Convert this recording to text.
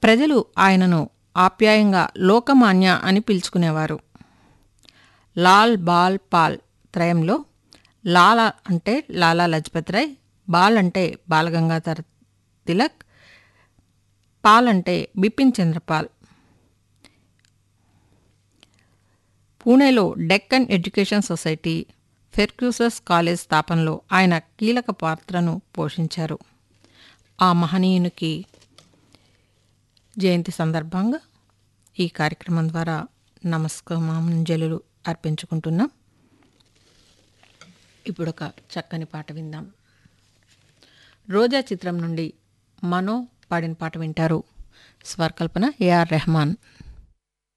ప్రజలు ఆయనను ఆప్యాయంగా లోకమాన్య అని పిలుచుకునేవారు లాల్ బాల్ పాల్ త్రయంలో లాల అంటే లాలా లజపత్ రాయ్ బాల్ అంటే బాలగంగాధర్ తిలక్ పాల్ అంటే బిపిన్ చంద్రపాల్ పూణేలో Deccan education society Fergusson college స్థాపనలో ఆయన కీలక పాత్రను పోషించారు ఆ మహనీయునికి జయంతి సందర్భంగా ఈ కార్యక్రమం ద్వారా నమస్కారాంజలులు అర్పించుకుంటున్నాం ఇప్పుడు ఒక చక్కని పాట విందాం రోజా చిత్రం నుండి మనో పాడిన పాట వింటారు స్వరకల్పన ఏఆర్ రెహమాన్